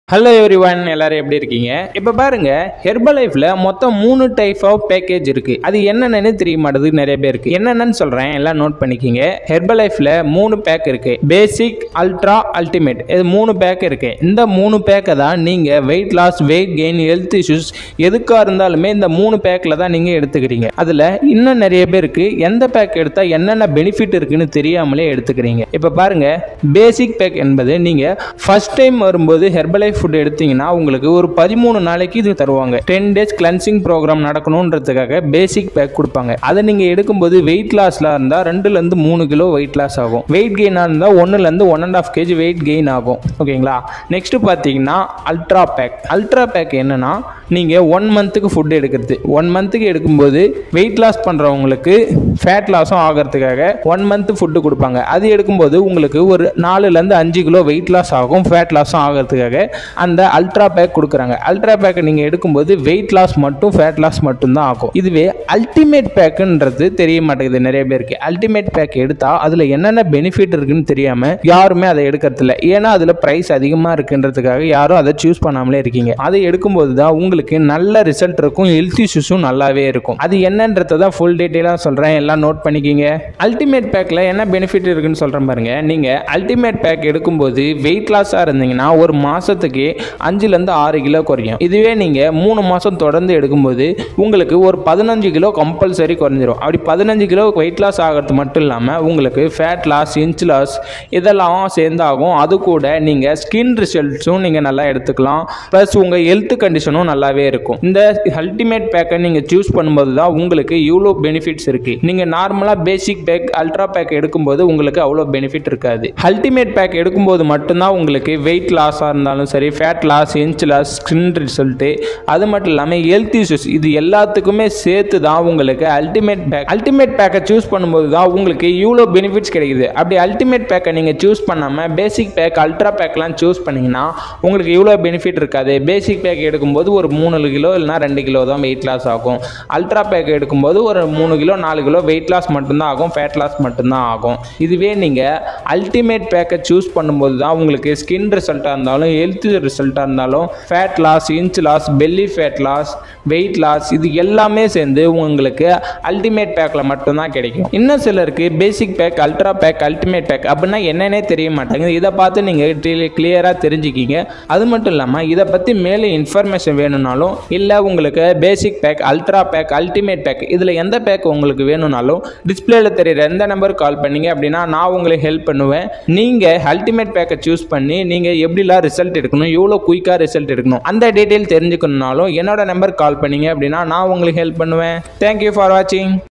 hello every one எல்லாரும் எப்படி இருக்கீங்க இப்போ பாருங்க ஹெர்பல் லைஃப்ல மொத்தம் மூணு டைப் ஆஃப் பேக்கேஜ் இருக்கு அது என்னென்னு தெரிய மாட்டேது நிறைய பேருக்கு என்னென்னு சொல்றேன் எல்லாம் நோட் பண்ணிக்கிங்க ஹெர்பல் லைஃப்ல மூணு பேக் இருக்கு பேசிக் அல்ட்ரா அல்டிமேட் இது மூணு பேக் இருக்கு இந்த மூணு பேக்கை தான் நீங்க weight loss weight gain health issues எதுக்காக இருந்தாலுமே இந்த மூணு பேக்கில் தான் நீங்க எடுத்துக்கிறீங்க அதுல இன்னும் நிறைய பேருக்கு எந்த பேக் எடுத்தா என்னென்ன பெனிஃபிட் இருக்குன்னு தெரியாமலே எடுத்துக்கிறீங்க இப்போ பாருங்க பேசிக் பேக் என்பது நீங்க ஃபர்ஸ்ட் டைம் வரும்போது ஹெர்பலைஃப் ஃபுட் எடுத்தீங்கன்னா உங்களுக்கு ஒரு பதிமூணு நாளைக்கு இது தருவாங்க டென் டேஸ் கிளன்சிங் ப்ரோக்ராம் நடக்கணுன்றதுக்காக பேசிக் பேக் கொடுப்பாங்க அதை நீங்க எடுக்கும்போது வெயிட் லாஸ்ல இருந்தால் ரெண்டுலேருந்து மூணு கிலோ வெயிட் லாஸ் ஆகும் வெயிட் கெயினாக இருந்தால் ஒன்றுலேருந்து one and half KG weight gain ஆகும் ஓகேங்களா நெக்ஸ்ட் பார்த்தீங்கன்னா அல்ட்ரா பேக் அல்ட்ரா பேக் என்னன்னா நீங்கள் ஒன் மந்த்துக்கு ஃபுட் எடுக்கிறது ஒன் மந்த்துக்கு எடுக்கும்போது வெயிட் லாஸ் பண்ணுறவங்களுக்கு ஃபேட் லாஸும் ஆகிறதுக்காக ஒன் மந்த் ஃபுட்டு கொடுப்பாங்க அது எடுக்கும்போது உங்களுக்கு ஒரு நாலுலேருந்து அஞ்சு கிலோ வெயிட் லாஸ் ஆகும் ஃபேட் லாஸும் ஆகிறதுக்காக அந்த அல்ட்ரா பேக் கொடுக்குறாங்க அல்ட்ரா பேக்கை நீங்கள் எடுக்கும்போது வெயிட் லாஸ் மட்டும் ஃபேட் லாஸ் மட்டும்தான் ஆகும் இதுவே அல்டிமேட் பேக்குன்றது தெரிய மாட்டேங்குது நிறைய பேருக்கு அல்டிமேட் பேக் எடுத்தால் அதில் என்னென்ன பெனிஃபிட் இருக்குன்னு தெரியாமல் யாருமே அதை எடுக்கிறது இல்லை ஏன்னா அதில் ப்ரைஸ் அதிகமாக இருக்குன்றதுக்காக யாரும் அதை சூஸ் பண்ணாமலே இருக்கீங்க அதை எடுக்கும்போது தான் உங்களுக்கு நல்ல ரிசல்ட் இருக்கும் ஹெல்த் இஷ்யூஸும் நல்லாவே இருக்கும் அது என்னன்றதை தான் ஃபுல் டீட்டெயிலாக சொல்கிறேன் எல்லாம் நோட் பண்ணிக்கிங்க அல்டிமேட் பேக்கில் என்ன பெனிஃபிட் இருக்குன்னு சொல்கிறேன் பாருங்க நீங்கள் அல்டிமேட் பேக் எடுக்கும்போது வெயிட் லாஸாக இருந்தீங்கன்னா ஒரு மாதத்துக்கு அஞ்சுலேருந்து ஆறு கிலோ குறையும் இதுவே நீங்கள் மூணு மாதம் தொடர்ந்து எடுக்கும்போது உங்களுக்கு ஒரு பதினஞ்சு கிலோ கம்பல்சரி குறைஞ்சிரும் அப்படி பதினஞ்சு கிலோ வெயிட் லாஸ் ஆகிறது மட்டும் இல்லாமல் உங்களுக்கு ஃபேட் லாஸ் இன்ச் லாஸ் இதெல்லாம் சேர்ந்தாகும் அது கூட நீங்கள் ஸ்கின் ரிசல்ட்ஸும் நீங்கள் நல்லா எடுத்துக்கலாம் ப்ளஸ் உங்கள் ஹெல்த் கண்டிஷனும் நல்லாவே இருக்கும் இந்த அல்டிமேட் பேக்கை நீங்கள் சூஸ் பண்ணும்போது தான் உங்களுக்கு இவ்வளோ பெனிஃபிட்ஸ் இருக்குது நீங்கள் நார்மலாக பேசிக் பேக் அல்ட்ரா பேக் எடுக்கும்போது உங்களுக்கு அவ்வளோ பெனிஃபிட் இருக்காது அல்டிமேட் பேக் எடுக்கும்போது மட்டும்தான் உங்களுக்கு வெயிட் லாஸாக இருந்தாலும் சரி fat loss inch loss skin result அது மட்டும் இல்லாமல் ஹெல்த் இஷ்யூஸ் இது எல்லாத்துக்குமே சேர்த்து தான் உங்களுக்கு அல்டிமேட் பேக் அல்டிமேட் பேக்கை சூஸ் பண்ணும்போது தான் உங்களுக்கு இவ்வளோ பெனிஃபிட்ஸ் கிடைக்குது அப்படி அல்டிமேட் பேக்கை நீங்கள் சூஸ் பண்ணாமல் பேசிக் பேக் அல்ட்ரா பேக்லாம் சூஸ் பண்ணிங்கன்னா உங்களுக்கு இவ்வளோ பெனிஃபிட் இருக்காது பேசிக் பேக் எடுக்கும்போது ஒரு மூணு கிலோ இல்லைனா ரெண்டு கிலோ தான் வெயிட் லாஸ் ஆகும் அல்ட்ரா பேக் எடுக்கும்போது ஒரு மூணு கிலோ நாலு கிலோ வெயிட் லாஸ் மட்டும்தான் ஆகும் ஃபேட் லாஸ் மட்டும்தான் ஆகும் இதுவே நீங்கள் அல்டிமேட் பேக்கை சூஸ் பண்ணும்போது தான் உங்களுக்கு ஸ்கின் ரிசல்ட்டாக இருந்தாலும் ஹெல்த் ரிசல்ட்டாக இருந்தாலும் fat loss inch loss belly fat loss weight loss இது எல்லாமே சேர்ந்து உங்களுக்கு அல்டிமேட் பேக்கில் மட்டும்தான் கிடைக்கும் இன்னும் சிலருக்கு basic pack ultra pack ultimate pack அப்படின்னா என்னன்னே தெரிய மாட்டாங்க இதை பார்த்து நீங்கள் கிளியராக தெரிஞ்சுக்கிங்க அது மட்டும் இல்லாமல் இதை பற்றி மேலே இன்ஃபர்மேஷன் வேணும்னாலும் இல்லை உங்களுக்கு basic pack ultra pack ultimate pack இதில் எந்த பேக் உங்களுக்கு வேணும்னாலும் டிஸ்பிளேல தெரியுற எந்த நம்பருக்கு கால் பண்ணீங்க அப்படின்னா நான் உங்களுக்கு ஹெல்ப் பண்ணுவேன் நீங்கள் அல்டிமேட் பேக்கை சூஸ் பண்ணி நீங்கள் எப்படிலாம் ரிசல்ட் எடுக்கணும் எவ்வளோ குயிக்காக ரிசல்ட் எடுக்கணும் அந்த டீட்டெயில் தெரிஞ்சுக்கணுனாலும் என்னோட நம்பருக்கு கால் பண்ணீங்க அப்படின்னா நான் உங்களுக்கு ஹெல்ப் பண்ணுவேன் தேங்க்யூ ஃபார் வாட்சிங்